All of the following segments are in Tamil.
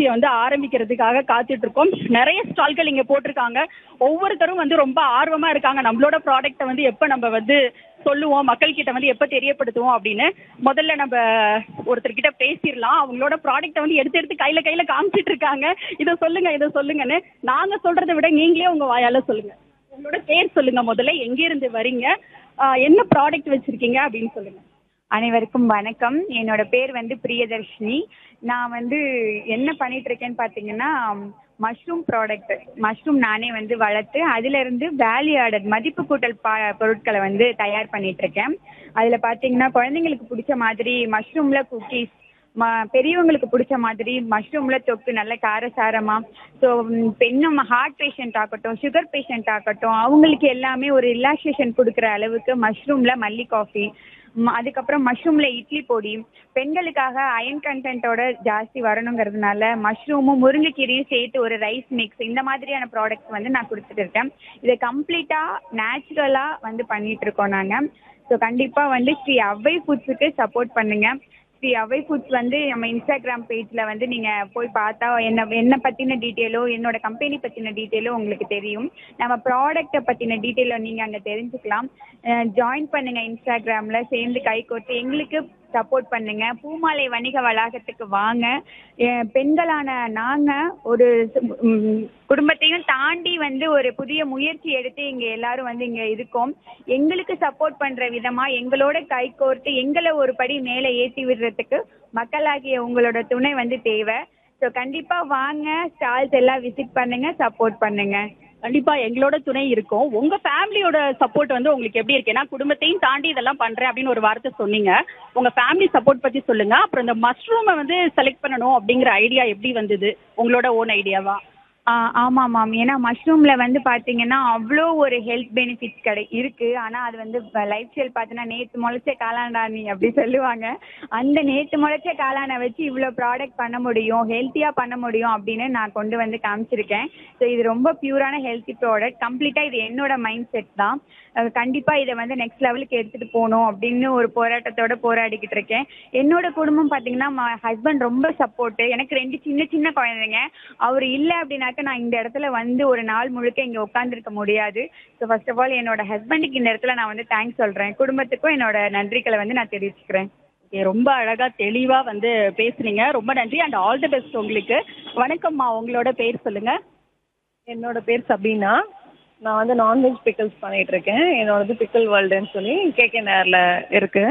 கண்காட்சியை வந்து ஆரம்பிக்கிறதுக்காக காத்துட்டு இருக்கோம் நிறைய ஸ்டால்கள் இங்க போட்டிருக்காங்க ஒவ்வொருத்தரும் வந்து ரொம்ப ஆர்வமா இருக்காங்க நம்மளோட ப்ராடக்ட்டை வந்து எப்ப நம்ம வந்து சொல்லுவோம் மக்கள் கிட்ட வந்து எப்ப தெரியப்படுத்துவோம் அப்படின்னு முதல்ல நம்ம ஒருத்தர்கிட்ட பேசிடலாம் அவங்களோட ப்ராடக்ட்டை வந்து எடுத்து எடுத்து கையில கையில காமிச்சிட்டு இருக்காங்க இதை சொல்லுங்க இதை சொல்லுங்கன்னு நாங்க சொல்றதை விட நீங்களே உங்க வாயால சொல்லுங்க உங்களோட பேர் சொல்லுங்க முதல்ல எங்க இருந்து வரீங்க ஆஹ் என்ன ப்ராடக்ட் வச்சிருக்கீங்க அப்படின்னு சொல்லுங்க அனைவருக்கும் வணக்கம் என்னோட பேர் வந்து பிரியதர்ஷினி நான் வந்து என்ன பண்ணிட்டு இருக்கேன்னு பார்த்தீங்கன்னா மஷ்ரூம் ப்ராடக்ட் மஷ்ரூம் நானே வந்து வளர்த்து அதுல இருந்து வேல்யூ ஆடட் மதிப்பு கூட்டல் பா பொருட்களை வந்து தயார் பண்ணிட்டு இருக்கேன் அதுல பார்த்தீங்கன்னா குழந்தைங்களுக்கு பிடிச்ச மாதிரி மஷ்ரூம்ல குக்கீஸ் ம பெரியவங்களுக்கு பிடிச்ச மாதிரி மஷ்ரூம்ல தொக்கு நல்ல காரசாரமா ஸோ பெண்ணும் ஹார்ட் பேஷண்ட் ஆகட்டும் சுகர் பேஷண்ட் ஆகட்டும் அவங்களுக்கு எல்லாமே ஒரு ரிலாக்ஸேஷன் கொடுக்குற அளவுக்கு மஷ்ரூம்ல மல்லி காஃபி ம- அதுக்கப்புறம் மஷ்ரூம்ல இட்லி பொடி பெண்களுக்காக அயன் கண்டென்ட்டோட ஜாஸ்தி வரணுங்கிறதுனால மஷ்ரூமும் முருங்கைக்கீரையும் சேர்த்து ஒரு ரைஸ் மிக்ஸ் இந்த மாதிரியான ப்ராடக்ட்ஸ் வந்து நான் கொடுத்துட்டு இருக்கேன் இதை கம்ப்ளீட்டா நேச்சுரலா வந்து பண்ணிட்டு இருக்கோம் நாங்க ஸோ கண்டிப்பா வந்து ஸ்ரீ அவ்வை ஃபுட்ஸுக்கு சப்போர்ட் பண்ணுங்க ஸ்ரீ அவை ஃபுட்ஸ் வந்து நம்ம இன்ஸ்டாகிராம் பேஜ்ல வந்து நீங்க போய் பார்த்தா என்ன என்ன பத்தின டீட்டெயிலோ என்னோட கம்பெனி பத்தின டீட்டெயிலோ உங்களுக்கு தெரியும் நம்ம ப்ராடக்ட்டை பத்தின டீட்டெயிலோ நீங்க அங்க தெரிஞ்சுக்கலாம் ஜாயின் பண்ணுங்க இன்ஸ்டாகிராம்ல சேர்ந்து கை கோர்த்து எங்களுக்கு சப்போர்ட் பண்ணுங்க பூமாலை வணிக வளாகத்துக்கு வாங்க அஹ் பெண்களான நாங்க ஒரு ம், குடும்பத்தையும் தாண்டி வந்து ஒரு புதிய முயற்சி எடுத்து இங்க எல்லாரும் வந்து இங்க இருக்கோம் எங்களுக்கு சப்போர்ட் பண்ற விதமா எங்களோட கை கோர்த்து எங்களை ஒரு படி மேலே ஏற்றி விடுறதுக்கு மக்களாகிய உங்களோட துணை வந்து தேவை ஸோ கண்டிப்பா வாங்க ஸ்டால்ஸ் எல்லாம் விசிட் பண்ணுங்க சப்போர்ட் பண்ணுங்க கண்டிப்பா எங்களோட துணை இருக்கும் உங்க ஃபேமிலியோட சப்போர்ட் வந்து உங்களுக்கு எப்படி இருக்கு ஏன்னா குடும்பத்தையும் தாண்டி இதெல்லாம் பண்றேன் அப்படின்னு ஒரு வார்த்தை சொன்னீங்க உங்க ஃபேமிலி சப்போர்ட் பத்தி சொல்லுங்க அப்புறம் இந்த மஷ்ரூமை வந்து செலக்ட் பண்ணணும் அப்படிங்கிற ஐடியா எப்படி வந்தது உங்களோட ஓன் ஐடியாவா ஆ ஆமாம் மேம் ஏன்னா மஷ்ரூமில் வந்து பார்த்தீங்கன்னா அவ்வளோ ஒரு ஹெல்த் பெனிஃபிட்ஸ் கிடை இருக்குது ஆனால் அது வந்து லைஃப் ஸ்டைல் பார்த்தீங்கன்னா நேற்று முளைச்ச காளான்டா நீ அப்படி சொல்லுவாங்க அந்த நேற்று முளைச்ச காளானை வச்சு இவ்வளோ ப்ராடக்ட் பண்ண முடியும் ஹெல்த்தியாக பண்ண முடியும் அப்படின்னு நான் கொண்டு வந்து காமிச்சிருக்கேன் ஸோ இது ரொம்ப பியூரான ஹெல்த்தி ப்ராடக்ட் கம்ப்ளீட்டாக இது என்னோட மைண்ட் செட் தான் கண்டிப்பாக இதை வந்து நெக்ஸ்ட் லெவலுக்கு எடுத்துகிட்டு போகணும் அப்படின்னு ஒரு போராட்டத்தோட போராடிக்கிட்டு இருக்கேன் என்னோட குடும்பம் பார்த்தீங்கன்னா ஹஸ்பண்ட் ரொம்ப சப்போர்ட்டு எனக்கு ரெண்டு சின்ன சின்ன குழந்தைங்க அவர் இல்லை அப்படின்னாக்க நான் இந்த இடத்துல வந்து ஒரு நாள் முழுக்க இங்கே உட்காந்துருக்க முடியாது ஸோ ஃபர்ஸ்ட் ஆஃப் ஆல் என்னோட ஹஸ்பண்டுக்கு இந்த இடத்துல நான் வந்து தேங்க்ஸ் சொல்கிறேன் குடும்பத்துக்கும் என்னோட நன்றிகளை வந்து நான் தெரிவிச்சுக்கிறேன் Okay, ரொம்ப அழகா தெளிவா வந்து பேசுனீங்க ரொம்ப நன்றி அண்ட் ஆல் தி பெஸ்ட் உங்களுக்கு வணக்கம்மா உங்களோட பேர் சொல்லுங்க என்னோட பேர் சபீனா நான் வந்து நான்வெஜ் பிக்கிள்ஸ் பண்ணிட்டு இருக்கேன் என்னோடது பிக்கிள் வேர்ல்டுன்னு சொல்லி கேகே நேரில் இருக்கு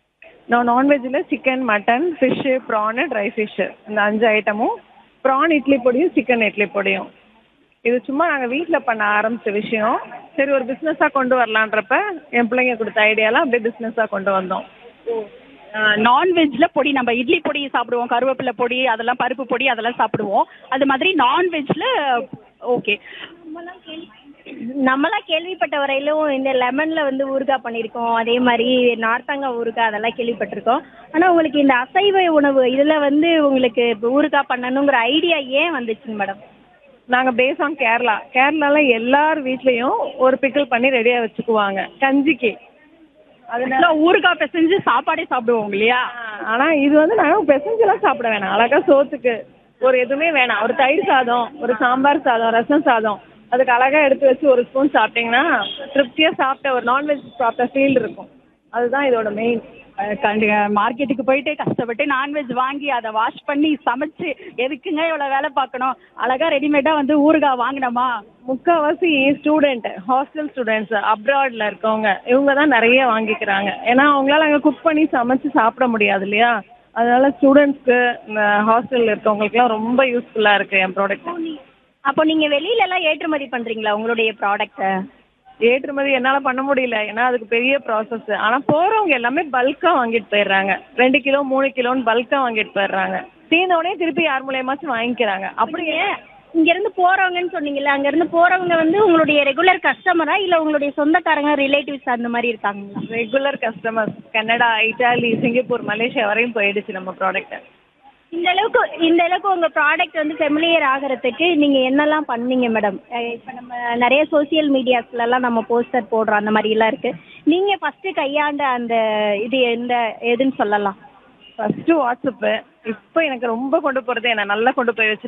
நான் நான்வெஜ்ஜில் chicken mutton fish prawn dry fish இந்த அஞ்சு ஐட்டமும் ப்ரான் இட்லி பொடியும் சிக்கன் இட்லி பொடியும் இது சும்மா நாங்கள் வீட்டில் பண்ண ஆரம்பிச்ச விஷயம் சரி ஒரு பிஸ்னஸாக கொண்டு வரலான்றப்ப என் பிள்ளைங்க கொடுத்த ஐடியாலாம் அப்படியே பிஸ்னஸாக கொண்டு வந்தோம் நான்வெஜ்ல பொடி நம்ம இட்லி பொடி சாப்பிடுவோம் கருவேப்பிலை பொடி அதெல்லாம் பருப்பு பொடி அதெல்லாம் சாப்பிடுவோம் அது மாதிரி நான்வெஜ்ல ஓகே நம்மளாம் கேள்விப்பட்ட வரையிலும் இந்த லெமன்ல வந்து ஊறுகாய் பண்ணியிருக்கோம் அதே மாதிரி நார்த்தங்காய் ஊறுகாய் அதெல்லாம் கேள்விப்பட்டிருக்கோம் ஆனால் உங்களுக்கு இந்த அசைவ உணவு இதில் வந்து உங்களுக்கு இப்போ ஊறுகாய் பண்ணணுங்கிற ஐடியா ஏன் வந்துச்சுங்க மேடம் நாங்கள் பேஸ் ஆன் கேரளா கேரளால எல்லார் வீட்லேயும் ஒரு பிக்கிள் பண்ணி ரெடியாக வச்சுக்குவாங்க கஞ்சிக்கு அதனால ஊறுகாய் பிசைஞ்சு சாப்பாடே சாப்பிடுவோம் இல்லையா ஆனா இது வந்து நாங்க பெசஞ்செல்லாம் சாப்பிட வேணாம் அழகா சோத்துக்கு ஒரு எதுவுமே வேணாம் ஒரு தயிர் சாதம் ஒரு சாம்பார் சாதம் ரசம் சாதம் அதுக்கு அழகா எடுத்து வச்சு ஒரு ஸ்பூன் சாப்பிட்டீங்கன்னா திருப்தியா சாப்பிட்ட ஒரு நான்வெஜ் சாப்பிட்ட ஃபீல் இருக்கும் அதுதான் இதோட மெயின் மார்க்கெட்டுக்கு போயிட்டு கஷ்டப்பட்டு நான்வெஜ் வாங்கி அதை வாஷ் பண்ணி சமைச்சு எதுக்குங்க இவ்வளவு வேலை பார்க்கணும் அழகா ரெடிமேடா வந்து ஊறுகாய் வாங்கினோமா முக்கால்வாசி ஸ்டூடெண்ட் ஹாஸ்டல் ஸ்டூடெண்ட்ஸ் அப்ராட்ல இருக்கவங்க இவங்க தான் நிறைய வாங்கிக்கிறாங்க ஏன்னா அவங்களால அங்கே குக் பண்ணி சமைச்சு சாப்பிட முடியாது இல்லையா அதனால ஸ்டூடெண்ட்ஸ்க்கு ஹாஸ்டல்ல இருக்கவங்களுக்குலாம் ரொம்ப யூஸ்ஃபுல்லா இருக்கு என் ப்ராடக்ட் அப்போ நீங்கள் வெளியில எல்லாம் ஏற்றுமதி பண்ணுறீங்களா உங்களுடைய ப்ராடக்ட்டை ஏற்றுமதி என்னால பண்ண முடியல ஏன்னா அதுக்கு பெரிய ப்ராசஸ் ஆனா போறவங்க எல்லாமே பல்கா வாங்கிட்டு போயிடுறாங்க ரெண்டு கிலோ மூணு கிலோன்னு பல்கா வாங்கிட்டு போயிடுறாங்க தீர்ந்தவுடனே திருப்பி யார் மூலியமாச்சும் வாங்கிக்கிறாங்க அப்படியே இங்க இருந்து போறவங்கன்னு சொன்னீங்கல்ல அங்க இருந்து போறவங்க வந்து உங்களுடைய ரெகுலர் கஸ்டமரா இல்ல உங்களுடைய சொந்தக்காரங்க ரிலேட்டிவ்ஸ் அந்த மாதிரி இருக்காங்களா regular customers Canada Italy Singapore Malaysia வரையும் போயிடுச்சு நம்ம ப்ராடக்ட் இந்த அளவுக்கு இந்த அளவுக்கு உங்க ப்ராடக்ட் வந்து ஃபெமிலியர் ஆகிறதுக்கு நீங்க என்னெல்லாம் பண்ணீங்க மேடம் இப்போ நம்ம நிறைய சோஷியல் மீடியாஸ்ல எல்லாம் நம்ம போஸ்டர் போடுறோம் அந்த மாதிரி எல்லாம் இருக்கு நீங்க ஃபர்ஸ்ட் கையாண்ட அந்த இது எந்த எதுன்னு சொல்லலாம் ஃபர்ஸ்ட் வாட்ஸ்அப்பு இப்போ எனக்கு ரொம்ப கொண்டு போறது என்ன நல்லா கொண்டு போய் வச்சிருக்காங்க